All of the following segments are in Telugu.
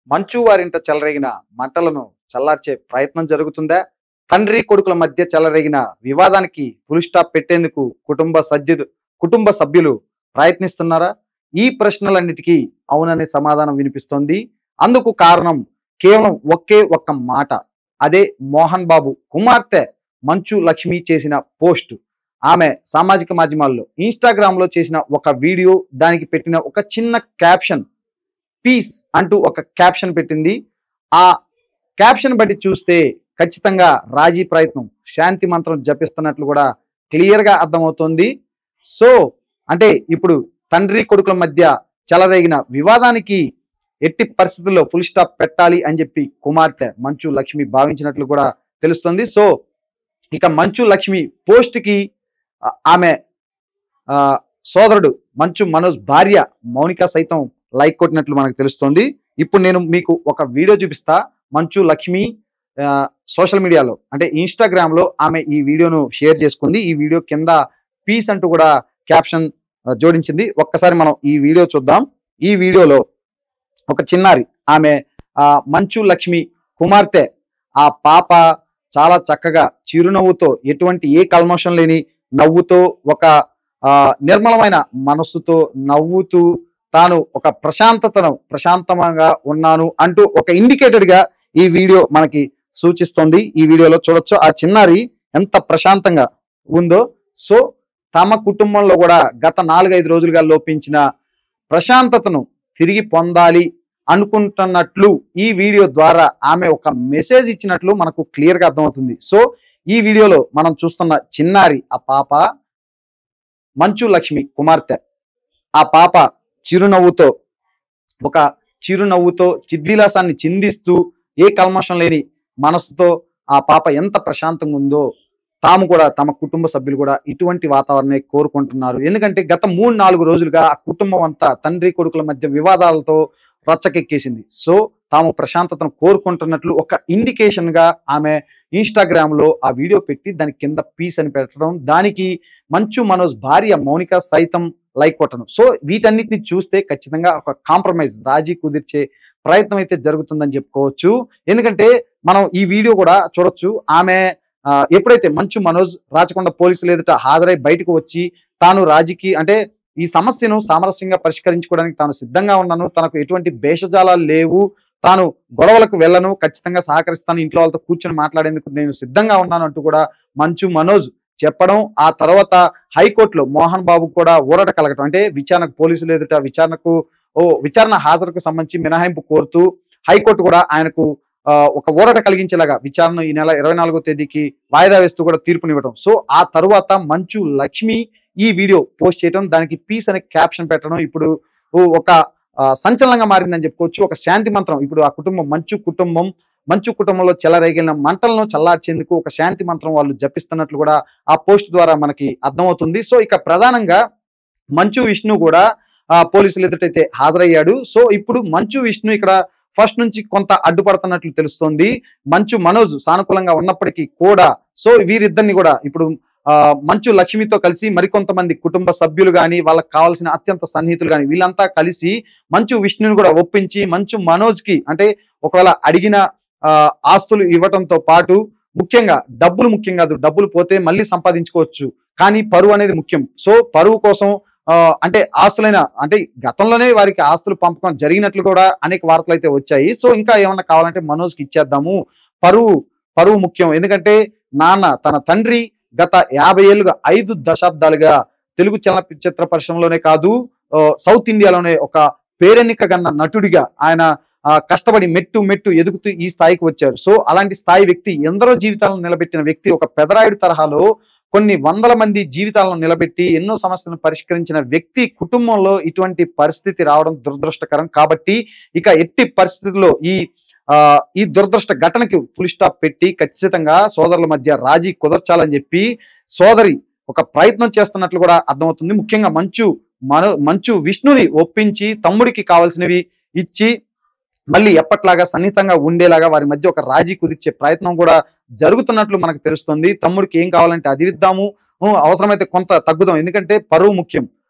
మంచు వారింట చెలరేగిన మంటలను చల్లార్చే ప్రయత్నం జరుగుతుందా తండ్రి కొడుకుల మధ్య చెలరేగిన వివాదానికి ఫుల్ స్టాప్ పెట్టేందుకు కుటుంబ సభ్యులు కుటుంబ సభ్యులు ప్రయత్నిస్తున్నారా ఈ ప్రశ్నలన్నిటికీ అవుననే సమాధానం వినిపిస్తోంది అందుకు కారణం కేవలం ఒకే ఒక్క మాట అదే మోహన్ బాబు కుమార్తె మంచు లక్ష్మి చేసిన పోస్ట్ ఆమె సామాజిక మాధ్యమాల్లో ఇన్స్టాగ్రామ్ లో చేసిన ఒక వీడియో దానికి పెట్టిన ఒక చిన్న క్యాప్షన్ పీస్ అంటూ ఒక క్యాప్షన్ పెట్టింది ఆ క్యాప్షన్ బట్టి చూస్తే ఖచ్చితంగా రాజీ ప్రయత్నం శాంతి మంత్రం జపిస్తున్నట్లు కూడా క్లియర్ గా అర్థమవుతోంది సో అంటే ఇప్పుడు తండ్రి కొడుకుల మధ్య చెలరేగిన వివాదానికి ఎట్టి పరిస్థితుల్లో ఫుల్ స్టాప్ పెట్టాలి అని చెప్పి కుమార్తె మంచు లక్ష్మి భావించినట్లు కూడా తెలుస్తుంది సో ఇక మంచు లక్ష్మి పోస్ట్ కి ఆ, ఆమె ఆ, సోదరుడు మంచు మనోజ్ భార్య మౌనిక సైతం లైక్ కొట్టినట్లు మనకు తెలుస్తోంది ఇప్పుడు నేను మీకు ఒక వీడియో చూపిస్తా మంచు లక్ష్మి ఆ, సోషల్ మీడియాలో అంటే ఇన్స్టాగ్రామ్ లో ఆమె ఈ వీడియోను షేర్ చేసుకుంది ఈ వీడియో కింద పీస్ అంటూ కూడా క్యాప్షన్ ఆ, జోడించింది ఒక్కసారి మనం ఈ వీడియో చూద్దాం ఈ వీడియోలో ఒక చిన్నారి ఆమె ఆ మంచు లక్ష్మి కుమార్తె ఆ పాప చాలా చక్కగా చిరునవ్వుతో ఎటువంటి ఏ కల్మషం లేని నవ్వుతో ఒక ఆ నిర్మలమైన మనస్సుతో నవ్వుతూ తాను ఒక ప్రశాంతతను ప్రశాంతంగా ఉన్నాను అంటూ ఒక ఇండికేటెడ్ గా ఈ వీడియో మనకి సూచిస్తోంది ఈ వీడియోలో చూడొచ్చు ఆ చిన్నారి ఎంత ప్రశాంతంగా ఉందో సో తమ కుటుంబంలో కూడా గత నాలుగైదు రోజులుగా లోపించిన ప్రశాంతతను తిరిగి పొందాలి అనుకుంటున్నట్లు ఈ వీడియో ద్వారా ఆమె ఒక మెసేజ్ ఇచ్చినట్లు మనకు క్లియర్ గా అర్థమవుతుంది సో ఈ వీడియోలో మనం చూస్తున్న చిన్నారి ఆ పాప మంచు లక్ష్మి కుమార్తె ఆ పాప చిరునవ్వుతో ఒక చిరునవ్వుతో చిద్విలాసాన్ని చిందిస్తూ ఏ కల్మషం లేని మనసుతో ఆ పాప ఎంత ప్రశాంతంగా ఉందో తాము కూడా తమ కుటుంబ సభ్యులు కూడా ఇటువంటి వాతావరణమే కోరుకుంటున్నారు ఎందుకంటే గత మూడు నాలుగు రోజులుగా ఆ కుటుంబం అంతా తండ్రి కొడుకుల మధ్య వివాదాలతో రచ్చకెక్కేసింది సో తాము ప్రశాంతతను కోరుకుంటున్నట్లు ఒక ఇండికేషన్ గా ఆమె ఇన్స్టాగ్రామ్ లో ఆ వీడియో పెట్టి దాని కింద పీస్ అని పెట్టడం దానికి మంచు మనోజ్ భార్య మౌనిక సైతం లైక్ కొట్టడం సో వీటన్నిటిని చూస్తే ఖచ్చితంగా ఒక కాంప్రమైజ్ రాజీ కుదిర్చే ప్రయత్నం అయితే జరుగుతుందని చెప్పుకోవచ్చు ఎందుకంటే మనం ఈ వీడియో కూడా చూడొచ్చు ఆమె ఆ, ఎప్పుడైతే మంచు మనోజ్ రాచకొండ పోలీసులు ఎదుట హాజరై బయటకు వచ్చి తాను రాజీకి అంటే ఈ సమస్యను సామరస్యంగా పరిష్కరించుకోవడానికి తాను సిద్ధంగా ఉన్నాను తనకు ఎటువంటి భేషజాలాలు లేవు తాను గొడవలకు వెళ్ళను ఖచ్చితంగా సహకరిస్తాను ఇంట్లో వాళ్ళతో కూర్చొని మాట్లాడేందుకు నేను సిద్ధంగా ఉన్నాను అంటూ కూడా మంచు మనోజ్ చెప్పడం ఆ తర్వాత హైకోర్టులో మోహన్ బాబు కూడా ఊరట కలగటం అంటే విచారణకు పోలీసులు ఎదుట విచారణకు ఓ విచారణ హాజరుకు సంబంధించి మినహాయింపు కోరుతూ హైకోర్టు కూడా ఆయనకు ఆ, ఒక ఊరట కలిగించేలాగా విచారణ ఈ నెల ఇరవై నాలుగో తేదీకి వాయిదా వేస్తూ కూడా తీర్పునివ్వడం సో ఆ తరువాత మంచు లక్ష్మి ఈ వీడియో పోస్ట్ చేయడం దానికి పీస్ అనే క్యాప్షన్ పెట్టడం ఇప్పుడు ఓ ఒక ఆ, సంచలనంగా మారిందని చెప్పుకోవచ్చు ఒక శాంతి మంత్రం ఇప్పుడు ఆ కుటుంబం మంచు కుటుంబం మంచు కుటుంబంలో చెలరేగిన మంటలను చల్లార్చేందుకు ఒక శాంతి మంత్రం వాళ్ళు జపిస్తున్నట్లు కూడా ఆ పోస్ట్ ద్వారా మనకి అర్థమవుతుంది సో ఇక ప్రధానంగా మంచు విష్ణు కూడా ఆ, పోలీసులు ఎదుటైతే హాజరయ్యాడు సో ఇప్పుడు మంచు విష్ణు ఇక్కడ ఫస్ట్ నుంచి కొంత అడ్డుపడుతున్నట్లు తెలుస్తోంది మంచు మనోజ్ సానుకూలంగా ఉన్నప్పటికీ కూడా సో వీరిద్దరిని కూడా ఇప్పుడు ఆ, మంచు లక్ష్మితో కలిసి మరికొంతమంది కుటుంబ సభ్యులు కానీ వాళ్ళకి కావాల్సిన అత్యంత సన్నిహితులు కానీ వీళ్ళంతా కలిసి మంచు విష్ణుని కూడా ఒప్పించి మంచు మనోజ్ కి అంటే ఒకవేళ అడిగిన ఆ, ఆస్తులు ఇవ్వటంతో పాటు ముఖ్యంగా డబ్బులు ముఖ్యం కాదు డబ్బులు పోతే మళ్ళీ సంపాదించుకోవచ్చు కానీ పరువు అనేది ముఖ్యం సో పరువు కోసం ఆ, అంటే ఆస్తులైన అంటే గతంలోనే వారికి ఆస్తులు పంపకం జరిగినట్లు కూడా అనేక వార్తలు అయితే వచ్చాయి సో ఇంకా ఏమన్నా కావాలంటే మనోజ్కి ఇచ్చేద్దాము పరువు పరువు ముఖ్యం ఎందుకంటే నాన్న తన తండ్రి గత యాభై ఏళ్ళుగా ఐదు దశాబ్దాలుగా తెలుగు చలనచిత్ర పరిశ్రమలోనే కాదు ఆ, సౌత్ ఇండియాలోనే ఒక పేరెన్నిక గన్న నటుడిగా ఆయన ఆ, కష్టపడి మెట్టు మెట్టు ఎదుగుతూ ఈ స్థాయికి వచ్చారు సో అలాంటి స్థాయి వ్యక్తి ఎందరో జీవితాలను నిలబెట్టిన వ్యక్తి ఒక పెదరాయుడు తరహాలో కొన్ని వందల మంది జీవితాలను నిలబెట్టి ఎన్నో సమస్యలను పరిష్కరించిన వ్యక్తి కుటుంబంలో ఇటువంటి పరిస్థితి రావడం దురదృష్టకరం కాబట్టి ఇక ఎట్టి పరిస్థితుల్లో ఈ ఆ ఈ దురదృష్ట ఘటనకి ఫుల్ స్టాప్ పెట్టి ఖచ్చితంగా సోదరుల మధ్య రాజీ కుదర్చాలని చెప్పి సోదరి ఒక ప్రయత్నం చేస్తున్నట్లు కూడా అర్థమవుతుంది ముఖ్యంగా మంచు మన మంచు విష్ణుని ఒప్పించి తమ్ముడికి కావాల్సినవి ఇచ్చి మళ్ళీ ఎప్పట్లాగా సన్నిహితంగా ఉండేలాగా వారి మధ్య ఒక రాజీ కుదిర్చే ప్రయత్నం కూడా జరుగుతున్నట్లు మనకు తెలుస్తుంది తమ్ముడికి ఏం కావాలంటే అది ఇద్దాము ఉ, అవసరమైతే కొంత తగ్గుదాం ఎందుకంటే పరువు ముఖ్యం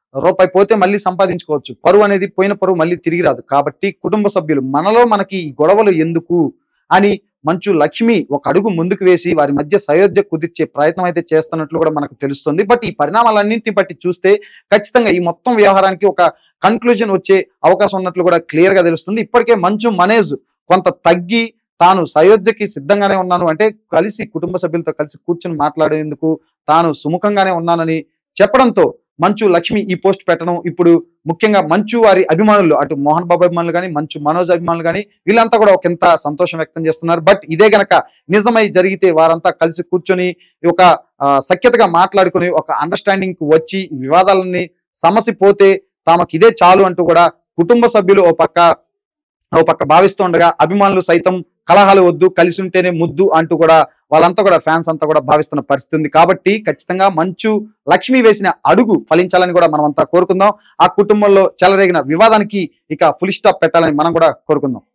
రూపాయి పోతే మళ్ళీ సంపాదించుకోవచ్చు పరువు అనేది పోయిన పరువు మళ్ళీ తిరిగి రాదు కాబట్టి కుటుంబ సభ్యులు మనలో మనకి ఈ గొడవలు ఎందుకు అని మంచు లక్ష్మి ఒక అడుగు ముందుకు వేసి వారి మధ్య సయోధ్య కుదిర్చే ప్రయత్నం అయితే చేస్తున్నట్లు కూడా మనకు తెలుస్తుంది బట్ ఈ పరిణామాలన్నింటిని బట్టి చూస్తే ఖచ్చితంగా ఈ మొత్తం వ్యవహారానికి ఒక కన్క్లూజన్ వచ్చే అవకాశం ఉన్నట్లు కూడా క్లియర్ గా తెలుస్తుంది ఇప్పటికే మంచు మనేజ్ కొంత తగ్గి తాను సయోధ్యకి సిద్ధంగానే ఉన్నాను అంటే కలిసి కుటుంబ సభ్యులతో కలిసి కూర్చుని మాట్లాడేందుకు తాను సుముఖంగానే ఉన్నానని చెప్పడంతో మంచు లక్ష్మి ఈ పోస్ట్ పెట్టడం ఇప్పుడు ముఖ్యంగా మంచు వారి అభిమానులు అటు మోహన్ బాబు అభిమానులు కానీ మంచు మనోజ్ అభిమానులు కానీ వీళ్ళంతా కూడా ఒకంత సంతోషం వ్యక్తం చేస్తున్నారు బట్ ఇదే గనక నిజమై జరిగితే వారంతా కలిసి కూర్చొని ఒక ఆ, సఖ్యతగా మాట్లాడుకుని ఒక అండర్స్టాండింగ్ కు వచ్చి ఈ వివాదాలన్నీ సమస్య పోతే తమకి ఇదే చాలు అంటూ కూడా కుటుంబ సభ్యులు ఓ పక్క ఓ పక్క భావిస్తూ ఉండగా అభిమానులు సైతం కలహాలు వద్దు కలిసి ఉంటేనే ముద్దు అంటూ కూడా వాళ్ళంతా కూడా ఫ్యాన్స్ అంతా కూడా భావిస్తున్న పరిస్థితి ఉంది కాబట్టి ఖచ్చితంగా మంచు లక్ష్మి వేసిన అడుగు ఫలించాలని కూడా మనం అంతా కోరుకుందాం ఆ కుటుంబంలో చెలరేగిన వివాదానికి ఇక ఫుల్ స్టాప్ పెట్టాలని మనం కూడా కోరుకుందాం